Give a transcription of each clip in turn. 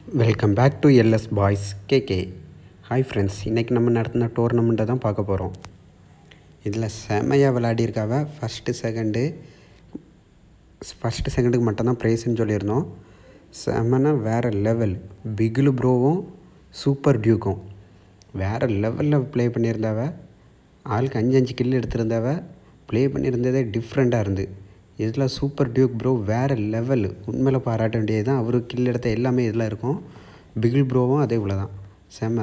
welcome back to LS boys KK hi friends இன்றைக்கி நம்ம நடத்தின டோர்னமெண்ட்டை தான் பார்க்க போகிறோம் இதில் செமையாக விளையாடியிருக்காவ ஃபஸ்ட்டு செகண்டு ஃபஸ்ட்டு செகண்டுக்கு மட்டும்தான் ப்ரைஸ்ன்னு சொல்லியிருந்தோம் செமனா வேறு லெவல் பிகிலு ப்ரோவும் சூப்பர் டியூக்கும் வேறு லெவலில் ப்ளே பண்ணியிருந்தாவ ஆளுக்கு அஞ்சு அஞ்சு கில் எடுத்திருந்தாவ ப்ளே பண்ணியிருந்ததே டிஃப்ரெண்ட்டாக இருந்து இதில் சூப்பர் டியூக் ப்ரோ வேறு லெவல் உண்மையில் பாராட்ட வேண்டியது தான் அவர் கில் எடுத்த எல்லாமே இதில் இருக்கும் பிகில் ப்ரோவும் அதே போல் தான் செம்ம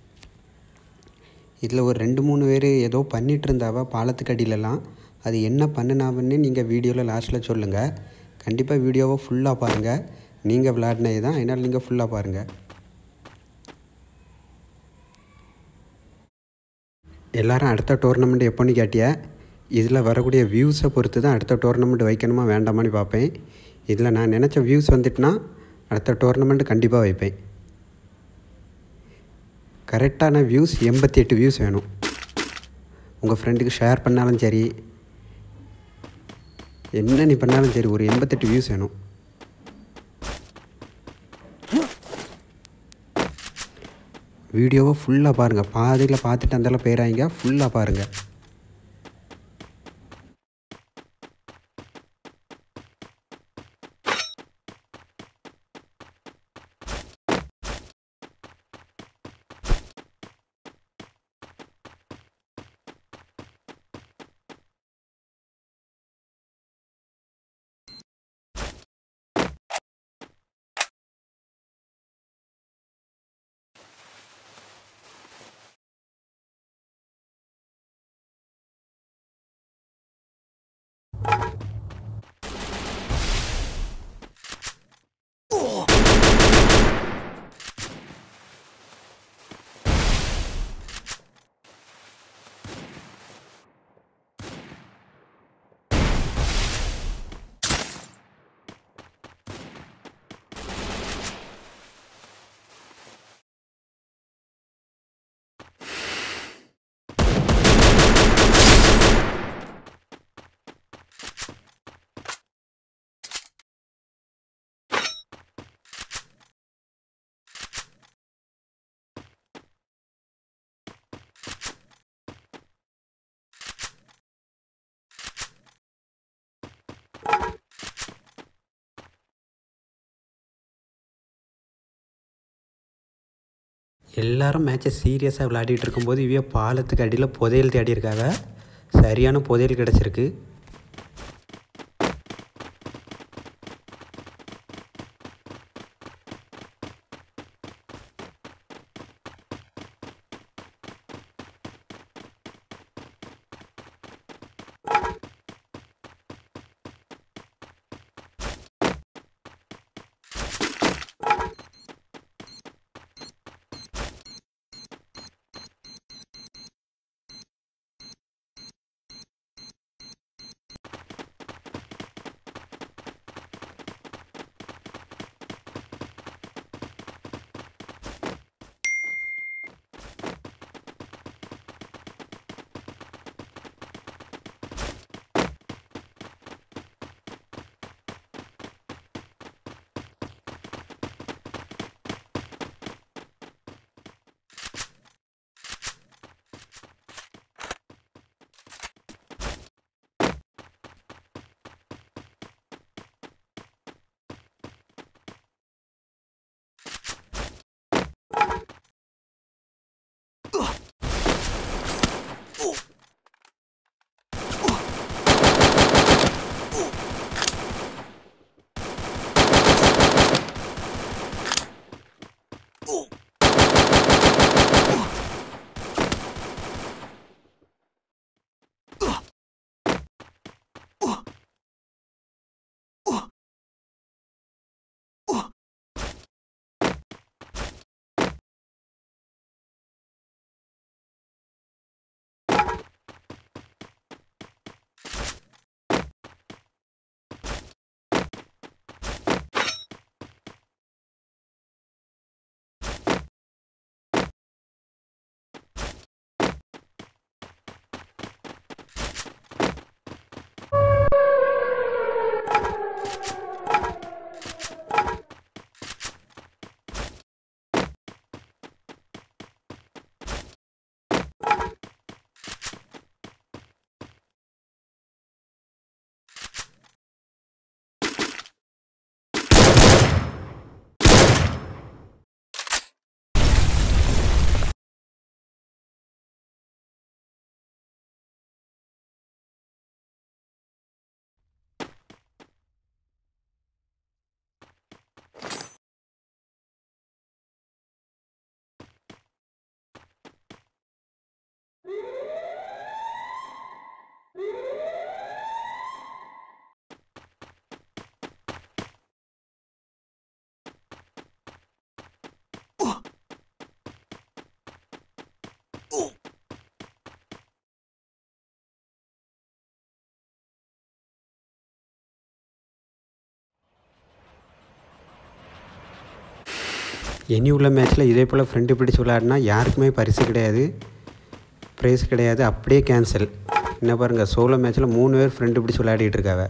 இதில் ஒரு ரெண்டு மூணு பேர் ஏதோ பண்ணிகிட்டு இருந்தாவ பாலத்துக்கு அடியிலலாம் அது என்ன பண்ணினாவன்னு நீங்கள் வீடியோவில் லாஸ்ட்டில் சொல்லுங்கள் கண்டிப்பாக வீடியோவை ஃபுல்லாக பாருங்கள் நீங்கள் விளையாடினது தான் அதனால் நீங்கள் ஃபுல்லாக பாருங்கள் எல்லாரும் அடுத்த டோர்னமெண்ட் எப்போன்னு கேட்டிய இதில் வரக்கூடிய வியூஸை பொறுத்து தான் அடுத்த டோர்னமெண்ட் வைக்கணுமா வேண்டாமான்னு பார்ப்பேன் இதில் நான் நினச்ச வியூஸ் வந்துட்டுனா அடுத்த டோர்னமெண்ட் கண்டிப்பாக வைப்பேன் கரெக்டான வியூஸ் எண்பத்தி எட்டு வியூஸ் வேணும் உங்கள் ஃப்ரெண்டுக்கு ஷேர் பண்ணாலும் சரி என்ன நீ பண்ணாலும் சரி ஒரு எண்பத்தெட்டு வியூஸ் வேணும் வீடியோவை ஃபுல்லாக பாருங்கள் பாதியில் பார்த்துட்டு அந்தளவு போயிடாங்க ஃபுல்லாக பாருங்கள் எல்லாரும் மேட்சை சீரியஸாக விளையாடிட்டு இருக்கும்போது இவைய பாலத்துக்கு அடியில் புதையல் தேடி இருக்காங்க சரியான புதையல் கிடச்சிருக்கு இனி உள்ள மேட்ச்சில் இதே போல் ஃப்ரெண்டு பிடிச்சி விளையாடினா யாருக்குமே பரிசு கிடையாது ப்ரைஸ் கிடையாது அப்படியே கேன்சல் என்ன பாருங்கள் சோலோ மேட்ச்சில் மூணு பேர் ஃப்ரெண்டு பிடிச்சி விளையாடிட்டு இருக்காவ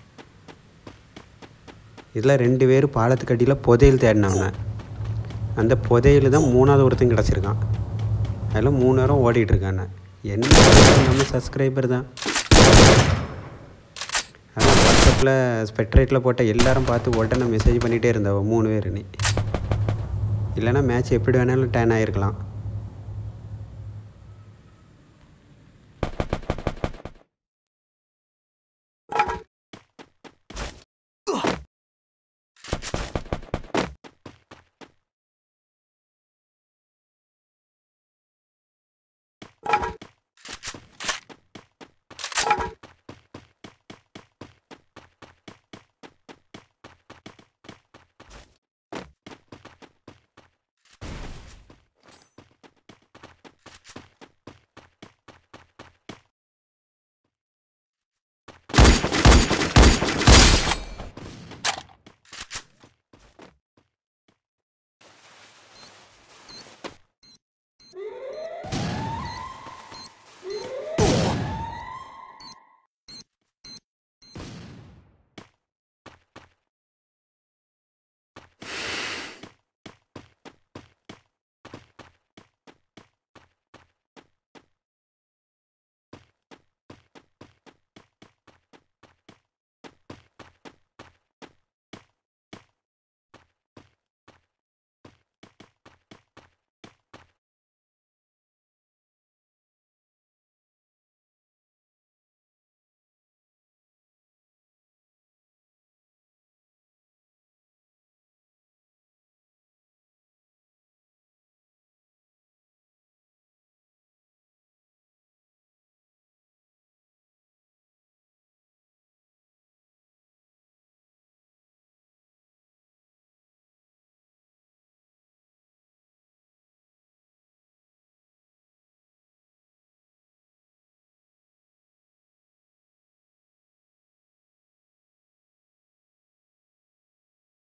இதில் ரெண்டு பேர் பாலத்துக்கு அடியில் புதையல் தேடினாங்க அந்த புதையல் தான் மூணாவது ஒருத்தன் கிடச்சிருக்கான் அதில் மூணு நேரம் ஓடிட்டு இருக்காங்க என்ன நம்ம சப்ஸ்கிரைபர் தான் அதான் வாட்ஸ்அப்பில் ஸ்பெக்ட்ரேட்டில் போட்ட எல்லாரும் பார்த்து உடனே மெசேஜ் பண்ணிகிட்டே இருந்தவ மூணு பேர் நீ இல்லைன்னா மேட்ச் எப்படி வேணாலும் டேன் ஆகிருக்கலாம்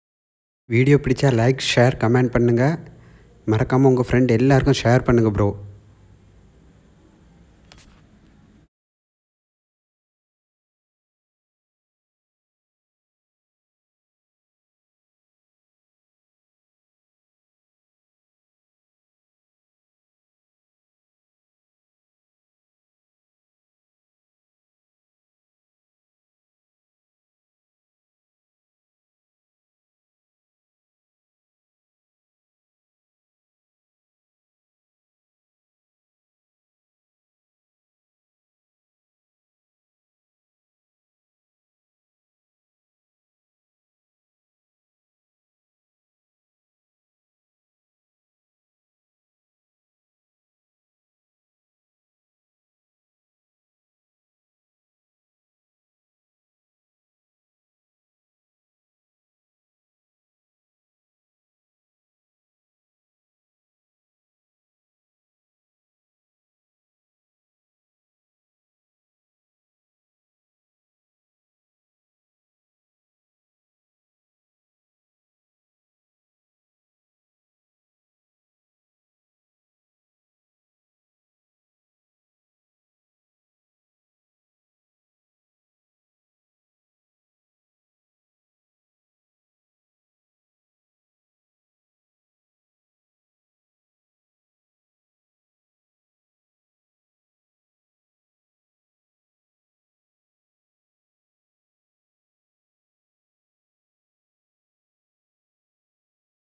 வீடியோ பிடிச்சா லைக் ஷேர் கமெண்ட் பண்ணுங்கள் மறக்காமல் உங்கள் ஃப்ரெண்ட் எல்லாருக்கும் ஷேர் பண்ணுங்கள் ப்ரோ